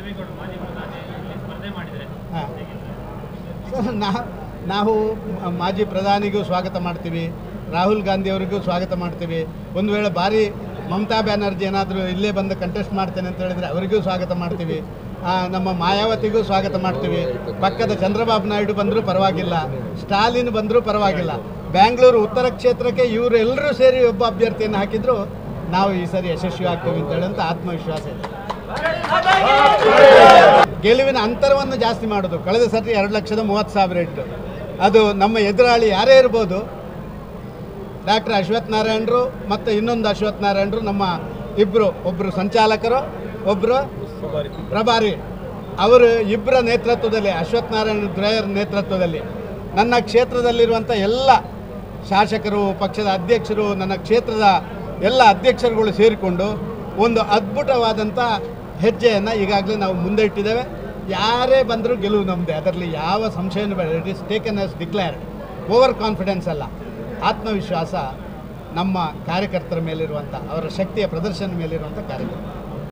ದೇವೇಗೌಡ ಮಾಜಿ ಪ್ರಧಾನಿ ಇಲ್ಲಿ ಸ್ಪರ್ಧೆ ಮಾಡಿದರೆ ಹಾಂ ಸರ್ ನಾ ನಾವು ಮ- ಮಾಜಿ ಪ್ರಧಾನಿಗೂ ಸ್ವಾಗತ ಮಾಡ್ತೀವಿ ರಾಹುಲ್ ಗಾಂಧಿಯವರಿಗೂ ಸ್ವಾಗತ ಮಾಡ್ತೀವಿ ಒಂದು ವೇಳೆ ಭಾರಿ ಮಮತಾ ಬ್ಯಾನರ್ಜಿ ಏನಾದರೂ ಇಲ್ಲೇ ಬಂದು ಕಂಟೆಸ್ಟ್ ಮಾಡ್ತೇನೆ ಅಂತ ಹೇಳಿದರೆ ಅವರಿಗೂ ಸ್ವಾಗತ ಮಾಡ್ತೀವಿ ಆ, ನಮ್ಮ ಮಾಯಾವತಿಗೂ ಸ್ವಾಗತ ಮಾಡ್ತೀವಿ ಪಕ್ಕದ ಚಂದ್ರಬಾಬು ನಾಯ್ಡು ಬಂದರೂ ಪರವಾಗಿಲ್ಲ ಸ್ಟಾಲಿನ್ ಬಂದರೂ ಪರವಾಗಿಲ್ಲ ಬ್ಯಾಂಗ್ಳೂರು ಉತ್ತರ ಕ್ಷೇತ್ರಕ್ಕೆ ಇವರೆಲ್ಲರೂ ಸೇರಿ ಒಬ್ಬ ಅಭ್ಯರ್ಥಿಯನ್ನು ಹಾಕಿದ್ರು ನಾವು ಈ ಸರಿ ಯಶಸ್ವಿ ಆಗ್ತೀವಿ ಅಂತ ಹೇಳಂತ ಆತ್ಮವಿಶ್ವಾಸ ಇದೆ ಗೆಲುವಿನ ಅಂತರವನ್ನು ಜಾಸ್ತಿ ಮಾಡೋದು ಕಳೆದ ಸರ್ತಿ ಎರಡು ಲಕ್ಷದ ಮೂವತ್ತು ಸಾವಿರ ಇಟ್ಟು ಅದು ನಮ್ಮ ಎದುರಾಳಿ ಯಾರೇ ಇರ್ಬೋದು ಡಾಕ್ಟರ್ ಅಶ್ವಥ್ ನಾರಾಯಣರು ಮತ್ತು ಇನ್ನೊಂದು ಅಶ್ವಥ್ ನಾರಾಯಣರು ನಮ್ಮ ಇಬ್ಬರು ಒಬ್ಬರು ಸಂಚಾಲಕರು ಒಬ್ಬರು ಪ್ರಭಾರಿ ಅವರು ಇಬ್ಬರ ನೇತೃತ್ವದಲ್ಲಿ ಅಶ್ವಥ್ ನಾರಾಯಣ ದ್ರಯರ್ ನೇತೃತ್ವದಲ್ಲಿ ನನ್ನ ಕ್ಷೇತ್ರದಲ್ಲಿರುವಂಥ ಎಲ್ಲ ಶಾಸಕರು ಪಕ್ಷದ ಅಧ್ಯಕ್ಷರು ನನ್ನ ಕ್ಷೇತ್ರದ ಎಲ್ಲ ಅಧ್ಯಕ್ಷರುಗಳು ಸೇರಿಕೊಂಡು ಒಂದು ಅದ್ಭುತವಾದಂಥ ಹೆಜ್ಜೆಯನ್ನು ಈಗಾಗಲೇ ನಾವು ಮುಂದೆ ಇಟ್ಟಿದ್ದೇವೆ ಯಾರೇ ಬಂದರೂ ಗೆಲುವು ನಮ್ಮದೇ ಅದರಲ್ಲಿ ಯಾವ ಸಂಶಯನೂ ಬೇಡ it is taken as declared overconfidence ಅಲ್ಲ ಆತ್ಮವಿಶ್ವಾಸ ನಮ್ಮ ಕಾರ್ಯಕರ್ತರ ಮೇಲಿರುವಂಥ ಅವರ ಶಕ್ತಿಯ ಪ್ರದರ್ಶನ ಮೇಲಿರುವಂಥ ಕಾರ್ಯಕರ್ತರು